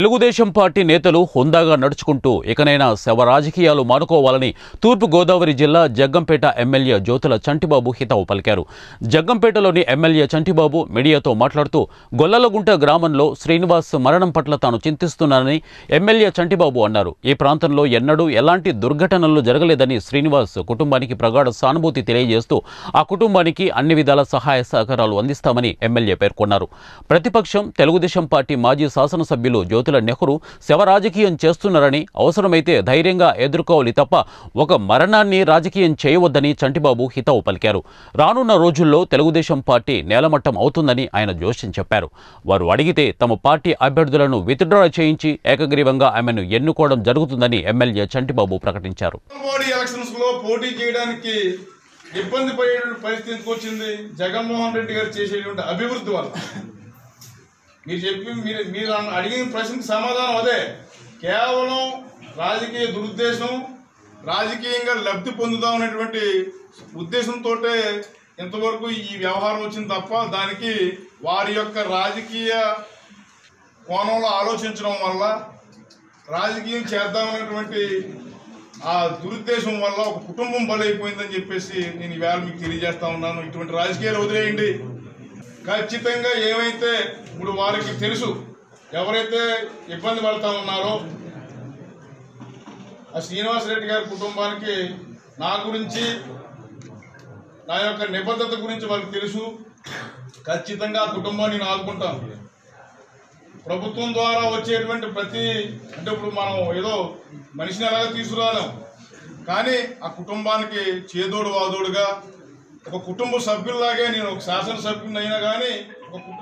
Telugu Desam party నేతలు హుందాగా నడుచుకుంటూ ఇకనైనా శవ రాజకీయాలు మానుకోవాలని తూర్పు గోదావరి జిల్లా జగ్గంపేట ఎమ్మెల్యే జ్యోతుల చంటిబాబు హితవు పలికారు జగ్గంపేటలోని ఎమ్మెల్యే చంటిబాబు మీడియాతో మాట్లాడుతూ గొల్లలగుంట గ్రామంలో శ్రీనివాస్ మరణం పట్ల తాను చింతిస్తున్నానని ఎమ్మెల్యే చంటిబాబు అన్నారు ఈ ప్రాంతంలో ఎన్నడూ ఎలాంటి దుర్ఘటనలు జరగలేదని శ్రీనివాస్ కుటుంబానికి ప్రగాఢ సానుభూతి తెలియజేస్తూ ఆ కుటుంబానికి అన్ని విధాల సహాయ సహకారాలు అందిస్తామని ఎమ్మెల్యే పేర్కొన్నారు ప్రతిపక్షం తెలుగుదేశం పార్టీ మాజీ శాసనసభ్యులు జ్యోతుల నెహ్రూ శవ రాజకీయం చేస్తున్నారని అవసరమైతే ధైర్యంగా ఎదుర్కోవాలి తప్ప ఒక మరణాన్ని రాజకీయం చేయవద్దని చంటిబాబు హితవు పలికారు రానున్న రోజుల్లో తెలుగుదేశం పార్టీ నేలమట్టం అవుతుందని ఆయన జోష్యం చెప్పారు వారు అడిగితే తమ పార్టీ అభ్యర్థులను విత్డ్రా చేయించి ఏకగ్రీవంగా ఆమెను ఎన్నుకోవడం జరుగుతుందని ఎమ్మెల్యే చంటిబాబు ప్రకటించారు బాడీ ఎలక్షన్స్ లో పోటీ చేయడానికి ఇబ్బంది పడే పరిస్థితికి వచ్చింది జగన్మోహన్ రెడ్డి గారు చేసేటువంటి అభివృద్ధి వల్ల మీరు చెప్పి మీరు మీరు అన్న- అడిగిన ప్రశ్నకి సమాధానం అదే కేవలం రాజకీయ దురుద్దేశం రాజకీయంగా లబ్ధి పొందుదాం అనేటువంటి ఉద్దేశంతో ఇంతవరకు ఈ వ్యవహారం వచ్చింది తప్ప దానికి వారి యొక్క రాజకీయ కోణంలో ఆలోచించడం వల్ల రాజకీయం చేద్దామనేటువంటి ఆ దురుద్దేశం వల్ల ఒక కుటుంబం బలైపోయిందని చెప్పేసి నేను ఈవేళ మీకు తెలియజేస్తా ఉన్నాను ఇటువంటి రాజకీయాలు వదిలేయండి ఖచ్చితంగా ఏమైతే ఇప్పుడు వారికి తెలుసు ఎవరైతే ఇబ్బంది పడతా ఉన్నారో ఆ శ్రీనివాసరెడ్డి గారి కుటుంబానికి నా గురించి నా యొక్క నిబద్ధత గురించి వాళ్ళకి తెలుసు ఖచ్చితంగా ఆ కుటుంబాన్ని నేను ఆదుకుంటాను ప్రభుత్వం ద్వారా వచ్చేటువంటి ప్రతి అంటే ఇప్పుడు మనం ఏదో మనిషిని ఎలాగ తీసుకురాలేం కానీ ఆ కుటుంబానికి చేదోడు వాదోడుగా ఒక కుటుంబ సభ్యుల్లాగే నేను ఒక శాసనసభ్యుని అయినా కానీ ఒక కుటుంబ